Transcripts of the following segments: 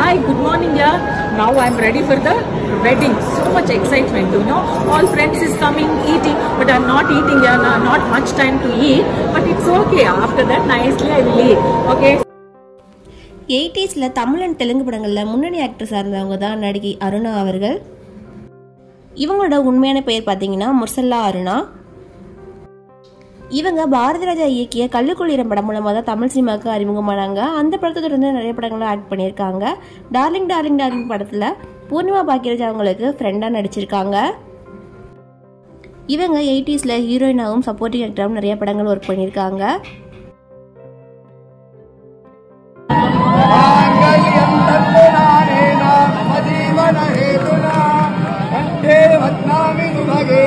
Hi, good morning, yeah. Now I'm ready for the wedding. So much excitement, you know. All friends is coming, eating, but I'm not eating, yeah. no- Not much time to eat, but it's okay. After that, nicely I will eat. Okay. எயிட்டிஸில் Tamil and Telugu படங்களில் முன்னணி ஆக்ட்ரஸாக இருந்தவங்க தான் நடிகை அருணா அவர்கள் இவங்களோட உண்மையான பெயர் பார்த்தீங்கன்னா முர்சல்லா அருணா இவங்க பாரதி ராஜா இயக்கிய கல்லுக்குள்ளிரம் படம் மூலமாக தான் தமிழ் சினிமாவுக்கு அறிமுகமானாங்க அந்த படத்தை தொடர்ந்து நிறைய படங்களில் ஆக்ட் பண்ணியிருக்காங்க டார்லிங் டார்லிங் டார்லிங் படத்தில் பூர்ணிமா பாக்கியராஜ் அவங்களுக்கு ஃப்ரெண்டாக நடிச்சிருக்காங்க இவங்க எயிட்டிஸில் ஹீரோயினாகவும் சப்போர்ட்டிங் ஆக்டராகவும் நிறைய படங்கள் ஒர்க் பண்ணியிருக்காங்க माङ्गल्यं तत्पुराणेन मम जीवनहेतुना कण्ठे बध्नामि सुभगे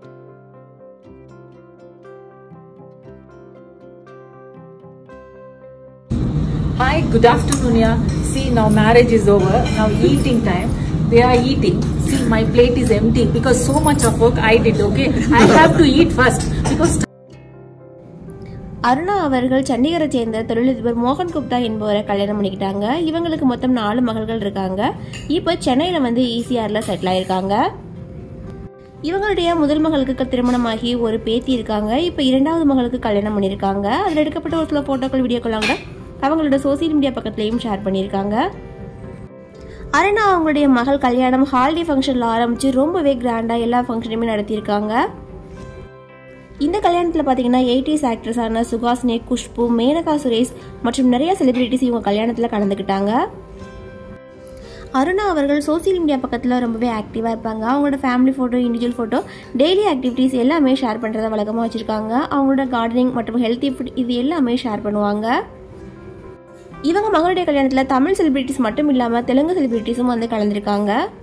Hi, good afternoon, yeah. See, now marriage is over. Now eating time. They are eating. See, my plate is empty because so much of work I did, okay? I have to eat first because Aruna அவர்கள் சண்டிகரை சேர்ந்த தொழிலதிபர் மோகன் குப்தா என்பவரை கல்யாணம் பண்ணிக்கிட்டாங்க இவங்களுக்கு மொத்தம் நாலு மகள்கள் இருக்காங்க இப்போ சென்னையில் வந்து ஈசிஆரில் செட்டில் ஆயிருக்காங்க இவங்களுடைய முதல் மகளுக்கு திருமணமாகி ஒரு பேத்தி இருக்காங்க இப்போ இரண்டாவது மகளுக்கு கல்யாணம் பண்ணியிருக்காங்க அதில் எடுக்கப்பட்ட ஒரு சில ஃபோட்டோக்கள் வீடியோக்கெல்லாம் கூட அவங்களோட சோசியல் மீடியா பக்கத்துலேயும் ஷேர் பண்ணியிருக்காங்க அருணா அவங்களுடைய மகள் கல்யாணம் ஹாலிடே ஃபங்க்ஷனில் ஆரம்பித்து ரொம்பவே கிராண்டாக எல்லா ஃபங்க்ஷனையுமே நடத்தியிருக்காங்க இந்த கல்யாணத்தில் பார்த்தீங்கன்னா எயிட்டிஸ் ஆக்ட்ரஸான சுஹாசினி குஷ்பு மேனகா சுரேஷ் மற்றும் நிறைய செலிபிரிட்டிஸ் இவங்க கல்யாணத்தில் கலந்துக்கிட்டாங்க அருணா அவர்கள் சோசியல் மீடியா பக்கத்தில் ரொம்பவே ஆக்டிவாக இருப்பாங்க அவங்களோட family photo individual photo daily activities எல்லாமே ஷேர் பண்ணுறத வழக்கமாக வச்சுருக்காங்க அவங்களோட கார்டனிங் மற்றும் ஹெல்த்தி ஃபுட் இது எல்லாமே ஷேர் பண்ணுவாங்க இவங்க மகளுடைய கல்யாணத்தில் தமிழ் செலிபிரிட்டிஸ் மட்டும் இல்லாமல் தெலுங்கு செலிபிரிட்டிஸும் வந்து கலந்துருக்காங்க